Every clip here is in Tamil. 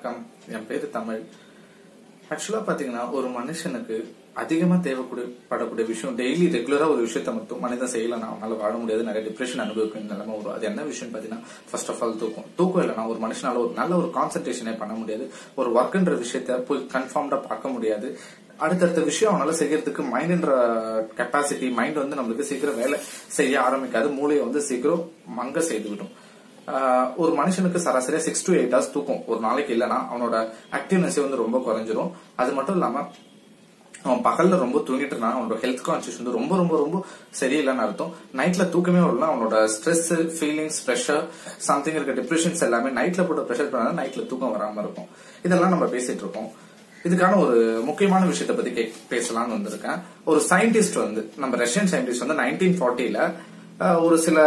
வணக்கம் என் பேரு தமிழ் ஆக்சுவலா பாத்தீங்கன்னா ஒரு மனுஷனுக்கு அதிகமா தேவைப்படக்கூடிய விஷயம் டெய்லி ரெகுலரா ஒரு விஷயத்த மட்டும் மனிதன் செய்யலன்னா அவனால வாழ முடியாது நிறைய டிப்ரெஷன் அனுபவிக்கும் நிலைமை வரும் அது என்ன விஷயம் பாத்தீங்கன்னா ஃபர்ஸ்ட் ஆஃப் ஆல் தூக்கம் தூக்கம் இல்லைன்னா ஒரு மனுஷனால ஒரு நல்ல ஒரு கான்சென்ட்ரேஷனே பண்ண முடியாது ஒரு ஒர்க்ன்ற விஷயத்த போய் கன்ஃபார்ம்டா பார்க்க முடியாது அடுத்தடுத்த விஷயம் அவனால செய்யறதுக்கு மைண்ட்ன்ற கெப்பாசிட்டி மைண்ட் வந்து நம்மளுக்கு சீக்கிரம் வேலை செய்ய ஆரம்பிக்காது மூளையை வந்து சீக்கிரம் மங்க செய்து விடும் ஆஹ் ஒரு மனுஷனுக்கு சராசரியா சிக்ஸ் டு எயிட் ஹவர்ஸ் தூக்கம் ஒரு நாளைக்கு இல்லைன்னா அவனோட ஆக்டிவ்னஸ் வந்து ரொம்ப குறைஞ்சிரும் அது மட்டும் இல்லாம அவன் பகல்ல ரொம்ப தூங்கிட்டு இருந்தான் அவனோட ஹெல்த் கான்சியஸ் வந்து ரொம்ப ரொம்ப ரொம்ப சரியில்லைன்னு அர்த்தம் நைட்ல தூக்கமே வரலாம் அவனோட ஸ்ட்ரெஸ் ஃபீலிங்ஸ் ப்ரெஷர் சம்திங் இருக்க டிப்ரெஷன்ஸ் எல்லாமே நைட்ல போட்டு ப்ரெஷர் பண்ணா நைட்ல தூக்கம் வராம இருக்கும் இதெல்லாம் நம்ம பேசிட்டு இருக்கோம் இதுக்கான ஒரு முக்கியமான விஷயத்த பத்தி கே- பேசலாம்னு வந்திருக்கேன் ஒரு சயின்டிஸ்ட் வந்து நம்ம ரஷ்யன் சயின்டிஸ்ட் வந்து நைன்டீன் ஃபார்ட்டில ஒரு சில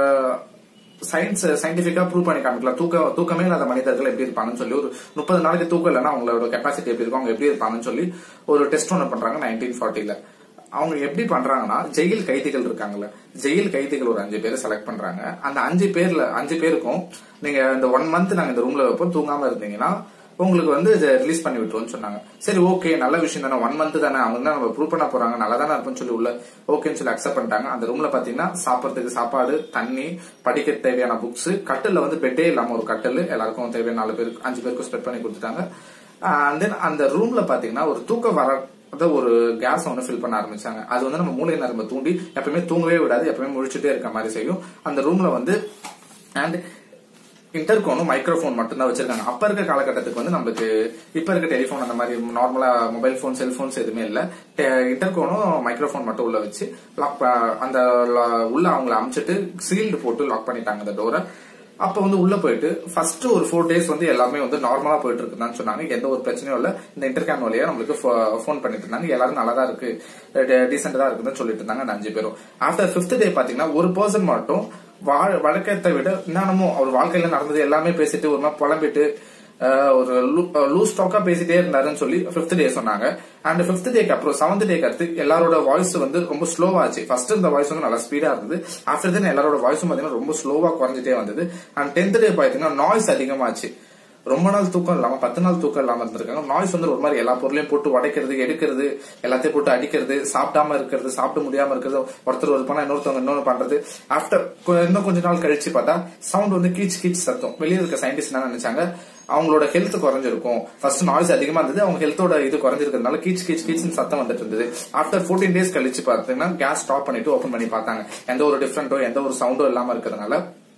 சயின்ஸ் சயின்டிபிக்கா ப்ரூவ் பண்ணி காமிக்கலாம் தூக்க தூக்கமே இல்லாத மனிதர்கள் எப்படி இருப்பாங்கன்னு சொல்லி ஒரு முப்பது நாளைக்கு தூக்கம் இல்லைன்னா அவங்களோட கெப்பாசிட்டி எப்படி இருக்கும் அவங்க எப்படி இருப்பாங்கன்னு சொல்லி ஒரு டெஸ்ட் ஒன்று பண்றாங்க நைன்டீன் ஃபார்ட்டில அவங்க எப்படி பண்றாங்கன்னா ஜெயில் கைதிகள் இருக்காங்கல்ல ஜெயில் கைதிகள் ஒரு அஞ்சு பேரை செலக்ட் பண்றாங்க அந்த அஞ்சு பேர்ல அஞ்சு பேருக்கும் நீங்க இந்த ஒன் மந்த் நாங்க இந்த ரூம்ல வைப்போம் தூங்காம இருந்தீங்கன்னா உங்களுக்கு வந்து இதை ரிலீஸ் பண்ணி விட்டுருவோம்னு சொன்னாங்க சரி ஓகே நல்ல விஷயம் தானே ஒன் மந்த் தானே அவங்க தான் நம்ம ப்ரூவ் பண்ண போறாங்க நல்லா தானே இருக்கும்னு சொல்லி உள்ள ஓகேன்னு சொல்லி அக்செப்ட் பண்ணிட்டாங்க அந்த ரூம்ல பாத்தீங்கன்னா சாப்பிடறதுக்கு சாப்பாடு தண்ணி படிக்க தேவையான புக்ஸ் கட்டில வந்து பெட்டே இல்லாம ஒரு கட்டில் எல்லாருக்கும் தேவையான நாலு பேருக்கு அஞ்சு பேருக்கு ஸ்ப்ரெட் பண்ணி கொடுத்துட்டாங்க அண்ட் தென் அந்த ரூம்ல பாத்தீங்கன்னா ஒரு தூக்கம் வர அத ஒரு கேஸ் ஒன்று ஃபில் பண்ண ஆரம்பிச்சாங்க அது வந்து நம்ம மூளை நரம்பை தூண்டி எப்பவுமே தூங்கவே விடாது எப்பவுமே முழிச்சுட்டே இருக்க மாதிரி செய்யும் அந்த ரூம்ல வந்து அண்ட் இன்டர்கோனும் மைக்ரோஃபோன் மட்டும்தான் வச்சிருக்காங்க அப்ப இருக்க காலகட்டத்துக்கு வந்து நம்மளுக்கு இப்ப இருக்க டெலிபோன் அந்த மாதிரி நார்மலா மொபைல் போன் செல்போன்ஸ் எதுவுமே இல்ல இன்டர்கோனும் மைக்ரோஃபோன் மட்டும் உள்ள வச்சு லாக் அந்த la- உள்ள அவங்கள அமிச்சிட்டு சீல்டு போட்டு லாக் பண்ணிட்டாங்க அந்த டோரை அப்ப வந்து உள்ள போயிட்டு ஃபர்ஸ்ட் ஒரு ஃபோர் டேஸ் வந்து எல்லாமே வந்து நார்மலா போயிட்டு இருக்குன்னு சொன்னாங்க எந்த ஒரு பிரச்சனையும் இல்ல இந்த இன்டர்கேம் வழியா நம்மளுக்கு ஃபோன் பண்ணிட்டு இருந்தாங்க எல்லாரும் நல்லா தான் இருக்கு டீசென்ட் தான் இருக்குன்னு சொல்லிட்டு இருந்தாங்க அந்த அஞ்சு பேரும் ஆஃப்டர் பிப்த் டே பாத்தீங்கன்னா ஒரு பர்சன் மட்டும் வாழ்- வழக்கத்தை விட என்னென்னமோ அவர் வாழ்க்கையில நடந்தது எல்லாமே பேசிட்டு ஒரு மாதிரி புலம்பிட்டு அஹ், ஒரு லூஸ் டாக்கா பேசிட்டே இருந்தாருன்னு சொல்லி பிப்த் டே சொன்னாங்க அண்ட் பிப்த் டேக்கு அப்புறம் செவன்த் டேக்கு அடுத்து எல்லாரோட வாய்ஸ் வந்து ரொம்ப ஸ்லோவா ஆச்சு ஃபர்ஸ்ட் இந்த வாய்ஸ் வந்து நல்லா ஸ்பீடா இருந்தது ஆஃப்டர் தென் எல்லாரோட வாய்ஸும் பாத்தீங்கன்னா ரொம்ப ஸ்லோவா குறைஞ்சிட்டே வந்தது அண்ட் டென்த் டே பாத்தீங்கன்னா நாய்ஸ் அதிகமாச்சு ரொம்ப நாள் தூக்கம் இல்லாம பத்து நாள் தூக்கம் இல்லாம இருந்திருக்காங்க நாய்ஸ் வந்து ஒரு மாதிரி எல்லா பொருளையும் போட்டு உடைக்கிறது எடுக்கிறது எல்லாத்தையும் போட்டு அடிக்கிறது சாப்பிடாம இருக்கிறது சாப்பிட முடியாம இருக்கிறது ஒருத்தர் ஒரு பண்ணா இன்னொருத்தவங்க இன்னொன்னு பண்றது ஆஃப்டர் இன்னும் கொஞ்ச நாள் கழிச்சு பார்த்தா சவுண்ட் வந்து கீச் கீச் சத்தம் வெளியே இருக்க சயின்டிஸ்ட் என்ன நினைச்சாங்க அவங்களோட ஹெல்த் குறைஞ்சிருக்கும் ஃபர்ஸ்ட் நாய்ஸ் அதிகமா இருந்தது அவங்க ஹெல்த்தோட இது குறைஞ்சிருக்கிறதுனால கீச் கீச் கீச் சத்தம் வந்துட்டு இருந்தது ஆஃப்டர் 14 டேஸ் கழிச்சு பாத்தீங்கன்னா கேஸ் ஸ்டாப் பண்ணிட்டு ஓபன் பண்ணி பார்த்தாங்க எந்த ஒரு டிஃபரெண்டோ எந்த ஒரு சவுண்டோ இல்லாம இருக்கிறதுனால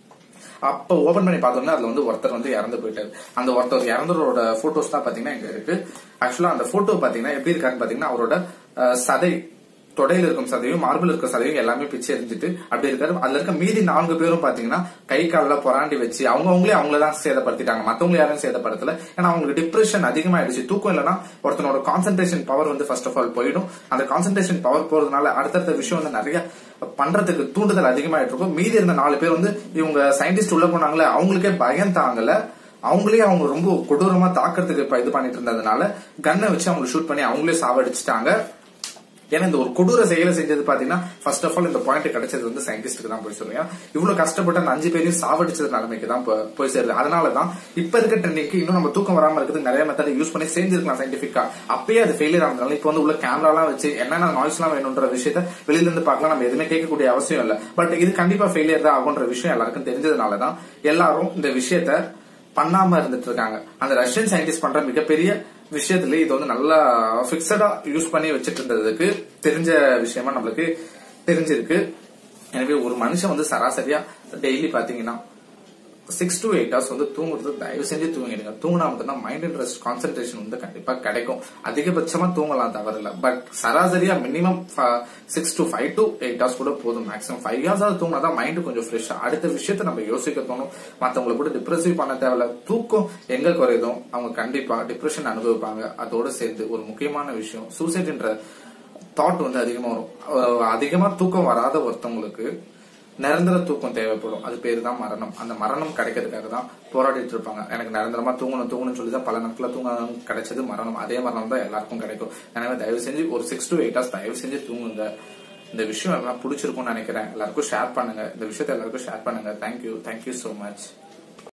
அப்ப ஓபன் பண்ணி பார்த்தோம்னா அதுல வந்து ஒருத்தர் வந்து இறந்து போயிட்டாரு அந்த ஒருத்தர் இறந்தவரோட போட்டோஸ் தான் பாத்தீங்கன்னா இங்க இருக்கு ஆக்சுவலா அந்த போட்டோ பாத்தீங்கன்னா எப்படி இருக்காருன்னு பாத்தீங்கன்னா அவரோட அஹ், சதை தொடையில இருக்கும் சதையும் மார்பிள் இருக்க சதையும் எல்லாமே பிச்சு எரிஞ்சிட்டு அப்படி இருக்காரு அதுல இருக்க மீதி நான்கு பேரும் பாத்தீங்கன்னா கை கால்ல புறாண்டி வச்சு அவங்க அவங்களே அவங்களதான் சேதப்படுத்திட்டாங்க மத்தவங்க யாரும் சேதப்படுத்தல ஏன்னா அவங்களுக்கு டிப்ரெஷன் அதிகமாயிடுச்சு தூக்கம் இல்லைன்னா ஒருத்தனோட கான்சென்ட்ரேஷன் பவர் வந்து ஃபர்ஸ்ட் ஆஃப் ஆல் போயிடும் அந்த கான்சென்ட்ரேஷன் பவர் போறதுனால அடுத்தடுத்த விஷயம் வந்து நிறைய பண்றதுக்கு தூண்டுதல் அதிகமாயிட்டு இருக்கும் மீதி இருந்த நாலு பேர் வந்து இவங்க சயின்டிஸ்ட் உள்ள போனாங்களே அவங்களுக்கே பயம் தாங்கல அவங்களே அவங்க ரொம்ப கொடூரமா தாக்கறதுக்கு இப்ப இது பண்ணிட்டு இருந்ததுனால கன்னை வச்சு அவங்க ஷூட் பண்ணி அவங்களே சாவடிச்சிட்டாங்க ஏன்னா இந்த ஒரு கொடூர செயலை செஞ்சது பாத்தீங்கன்னா ஃபர்ஸ்ட் ஆஃப் ஆல் இந்த பாயிண்ட் கிடைச்சது வந்து சயின்டிஸ்டுக்கு தான் போய் சொல்லுங்க இவ்வளவு கஷ்டப்பட்டு அந்த அஞ்சு பேரையும் சாவடிச்சது நிலைமைக்கு தான் போ- போய் சேருது அதனாலதான் இப்ப இருக்க ட்ரெண்டிங்க்கு இன்னும் நம்ம தூக்கம் வராம இருக்குது நிறைய மெத்தட் யூஸ் பண்ணி செஞ்சிருக்கலாம் சயின்டிபிக்கா அப்பயே அது ஃபெயிலியர் ஆனதுனால இப்ப வந்து உள்ள கேமரா எல்லாம் வச்சு என்னென்ன நாய்ஸ் எல்லாம் வேணும்ன்ற விஷயத்த வெளியில இருந்து பார்க்கலாம் நம்ம எதுவுமே கேட்கக்கூடிய அவசியம் இல்ல பட் இது கண்டிப்பா ஃபெயிலியர் தான் ஆகுன்ற விஷயம் எல்லாருக்கும் தெரிஞ்சதுனாலதான் எல்லாரும் இந்த விஷயத்த பண்ணாம இருந்துட்டு இருக்காங்க அந்த ரஷ்யன் சயின்டிஸ்ட் பண்ற மிகப்பெரிய விஷயத்துல இது வந்து நல்லா பிக்சடா யூஸ் பண்ணி வச்சிட்டு இருந்ததுக்கு தெரிஞ்ச விஷயமா நம்மளுக்கு தெரிஞ்சிருக்கு எனவே ஒரு மனுஷன் வந்து சராசரியா டெய்லி பாத்தீங்கன்னா சிக்ஸ் to எயிட் ஹவர்ஸ் வந்து தூங்குறது தயவு செஞ்சு தூங்கிடுங்க தூங்கினா மட்டும்தான் மைண்ட் இன்ட்ரெஸ்ட் கான்சென்ட்ரேஷன் வந்து கண்டிப்பா கிடைக்கும் அதிகபட்சமா தூங்கலாம் தவறில்ல பட் சராசரியா minimum six to five to eight hours கூட போதும் மேக்ஸிமம் ஃபைவ் ஹவர்ஸ் தூங்கினா தான் மைண்ட் கொஞ்சம் ஃப்ரெஷ்ஷா அடுத்த விஷயத்த நம்ம யோசிக்க தோணும் மத்தவங்களை கூட டிப்ரெசிவ் பண்ண தேவையில்ல தூக்கம் எங்க குறையுதோ அவங்க கண்டிப்பா டிப்ரெஷன் அனுபவிப்பாங்க அதோட சேர்த்து ஒரு முக்கியமான விஷயம் சூசைட்ன்ற தாட் வந்து அதிகமா வரும் அஹ் அதிகமா தூக்கம் வராத ஒருத்தவங்களுக்கு நிரந்தர தூக்கம் தேவைப்படும் அது பேரு தான் மரணம் அந்த மரணம் கிடைக்கிறதுக்காக தான் போராடிட்டு இருப்பாங்க எனக்கு நிரந்தரமா தூங்கணும் தூங்கணும்னு சொல்லி தான் பல நாட்களா தூங்க கிடைச்சது மரணம் அதே மரணம் தான் எல்லாருக்கும் கிடைக்கும் எனவே தயவு செஞ்சு ஒரு சிக்ஸ் to எயிட் ஹவர்ஸ் தயவு செஞ்சு தூங்குங்க இந்த விஷயம் எல்லாம் பிடிச்சிருக்கும்னு நினைக்கிறேன் எல்லாருக்கும் ஷேர் பண்ணுங்க இந்த விஷயத்தை எல்லாருக்கும் ஷேர் பண்ணுங்க தேங்க்யூ தேங்க்யூ so மச்